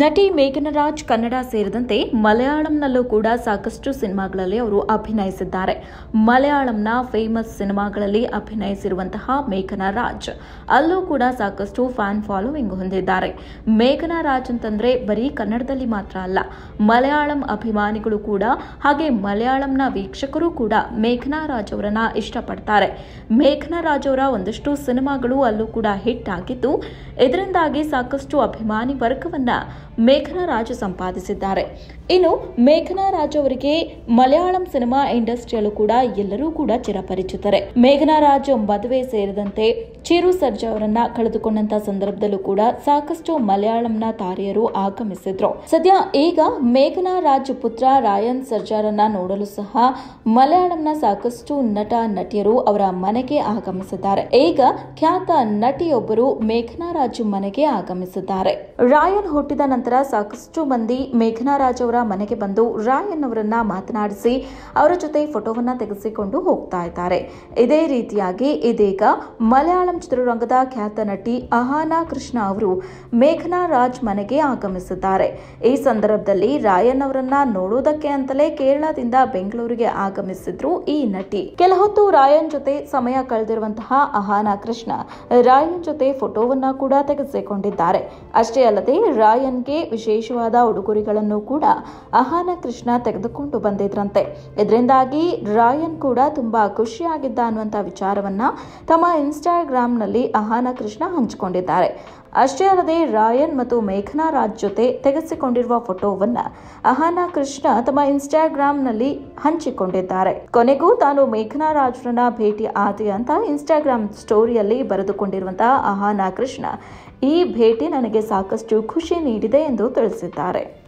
ನಟಿ ಮೇಘನ ರಾಜ್ ಕನ್ನಡ ಸೇರಿದಂತೆ ಮಲಯಾಳಂನಲ್ಲೂ ಕೂಡ ಸಾಕಷ್ಟು ಸಿನಿಮಾಗಳಲ್ಲಿ ಅವರು ಅಭಿನಯಿಸಿದ್ದಾರೆ ಮಲಯಾಳಂನ ಫೇಮಸ್ ಸಿನಿಮಾಗಳಲ್ಲಿ ಅಭಿನಯಿಸಿರುವಂತಹ ಮೇಘನ ರಾಜ್ ಅಲ್ಲೂ ಕೂಡ ಸಾಕಷ್ಟು ಫ್ಯಾನ್ ಫಾಲೋವಿಂಗ್ ಹೊಂದಿದ್ದಾರೆ ಮೇಘನ ರಾಜ್ ಅಂತಂದ್ರೆ ಬರೀ ಕನ್ನಡದಲ್ಲಿ ಮಾತ್ರ ಅಲ್ಲ ಮಲಯಾಳಂ ಅಭಿಮಾನಿಗಳು ಕೂಡ ಹಾಗೆ ಮಲಯಾಳಂನ ವೀಕ್ಷಕರು ಕೂಡ ಮೇಘನಾ ರಾಜ್ ಅವರನ್ನ ಇಷ್ಟಪಡ್ತಾರೆ ಮೇಘನಾ ರಾಜ್ ಅವರ ಒಂದಷ್ಟು ಸಿನಿಮಾಗಳು ಅಲ್ಲೂ ಕೂಡ ಹಿಟ್ ಆಗಿದ್ದು ಇದರಿಂದಾಗಿ ಸಾಕಷ್ಟು ಅಭಿಮಾನಿ ವರ್ಗವನ್ನ ಮೇಘನಾ ರಾಜ್ ಸಂಪಾದಿಸಿದ್ದಾರೆ ಇನ್ನು ಮೇಘನಾ ರಾಜ್ ಅವರಿಗೆ ಮಲಯಾಳಂ ಸಿನಿಮಾ ಇಂಡಸ್ಟ್ರಿಯಲ್ಲೂ ಕೂಡ ಎಲ್ಲರೂ ಕೂಡ ಚಿರಪರಿಚಿತರೆ ಮೇಘನಾ ರಾಜ್ ಮದುವೆ ಸೇರಿದಂತೆ ಚಿರು ಸರ್ಜಾ ಅವರನ್ನ ಕಳೆದುಕೊಂಡಂತ ಸಂದರ್ಭದಲ್ಲೂ ಕೂಡ ಸಾಕಷ್ಟು ಮಲಯಾಳಂನ ತಾರೆಯರು ಆಗಮಿಸಿದ್ರು ಸದ್ಯ ಈಗ ಮೇಘನಾ ರಾಜ್ ಪುತ್ರ ರಾಯನ್ ಸರ್ಜಾರನ್ನ ನೋಡಲು ಸಹ ಮಲಯಾಳಂನ ಸಾಕಷ್ಟು ನಟ ನಟಿಯರು ಅವರ ಮನೆಗೆ ಆಗಮಿಸಿದ್ದಾರೆ ಈಗ ಖ್ಯಾತ ನಟಿಯೊಬ್ಬರು ಮೇಘನಾ ರಾಜ್ ಮನೆಗೆ ಆಗಮಿಸಿದ್ದಾರೆ ರಾಯನ್ ಹುಟ್ಟಿದ ನಂತರ ಸಾಕಷ್ಟು ಮಂದಿ ಮೇಘನಾ ರಾಜ್ ಅವರ ಮನೆಗೆ ಬಂದು ರಾಯನ್ ಅವರನ್ನ ಮಾತನಾಡಿಸಿ ಅವರ ಜೊತೆ ಫೋಟೋವನ್ನ ತೆಗೆಸಿಕೊಂಡು ಹೋಗ್ತಾ ಇದ್ದಾರೆ ಇದೇ ರೀತಿಯಾಗಿ ಇದೀಗ ಮಲಯಾಳಂ ಚಿತ್ರರಂಗದ ಖ್ಯಾತ ನಟಿ ಅಹಾನಾ ಕೃಷ್ಣ ಅವರು ಮೇಘನಾ ರಾಜ್ ಮನೆಗೆ ಆಗಮಿಸಿದ್ದಾರೆ ಈ ಸಂದರ್ಭದಲ್ಲಿ ರಾಯನ್ ಅವರನ್ನ ನೋಡುವುದಕ್ಕೆ ಅಂತಲೇ ಕೇರಳದಿಂದ ಬೆಂಗಳೂರಿಗೆ ಆಗಮಿಸಿದ್ರು ಈ ನಟಿ ಕೆಲ ಹೊತ್ತು ರಾಯನ್ ಜೊತೆ ಸಮಯ ಕಳೆದಿರುವಂತಹ ಅಹಾನಾ ಕೃಷ್ಣ ರಾಯನ್ ಜೊತೆ ಫೋಟೋವನ್ನ ಕೂಡ ತೆಗೆಸಿಕೊಂಡಿದ್ದಾರೆ ಅಷ್ಟೇ ಅಲ್ಲದೆ ರಾಯನ್ಗೆ ವಿಶೇಷವಾದ ಉಡುಗೊರೆಗಳನ್ನು ಕೂಡ ಅಹಾನ ಕೃಷ್ಣ ತೆಗೆದುಕೊಂಡು ಬಂದಿದ್ರಂತೆ ಇದರಿಂದಾಗಿ ರಾಯನ್ ಕೂಡ ತುಂಬಾ ಖುಷಿಯಾಗಿದ್ದ ಅನ್ನುವಂಥ ವಿಚಾರವನ್ನ ತಮ್ಮ ಇನ್ಸ್ಟಾಗ್ರಾಂನಲ್ಲಿ ಅಹಾನ ಕೃಷ್ಣ ಹಂಚಿಕೊಂಡಿದ್ದಾರೆ ಅಷ್ಟೇ ಅಲ್ಲದೆ ರಾಯನ್ ಮತ್ತು ಮೇಘನಾ ರಾಜ್ ಜೊತೆ ತೆಗೆಸಿಕೊಂಡಿರುವ ಫೋಟೋವನ್ನ ಅಹಾನಾ ಕೃಷ್ಣ ತಮ್ಮ ಇನ್ಸ್ಟಾಗ್ರಾಂನಲ್ಲಿ ಹಂಚಿಕೊಂಡಿದ್ದಾರೆ ಕೊನೆಗೂ ತಾನು ಮೇಘನಾ ರಾಜ್ರನ್ನ ಭೇಟಿ ಆದೆ ಅಂತ ಇನ್ಸ್ಟಾಗ್ರಾಂ ಸ್ಟೋರಿಯಲ್ಲಿ ಬರೆದುಕೊಂಡಿರುವಂತಹ ಅಹಾನಾ ಕೃಷ್ಣ ಈ ಭೇಟಿ ನನಗೆ ಸಾಕಷ್ಟು ಖುಷಿ ನೀಡಿದೆ ಎಂದು ತಿಳಿಸಿದ್ದಾರೆ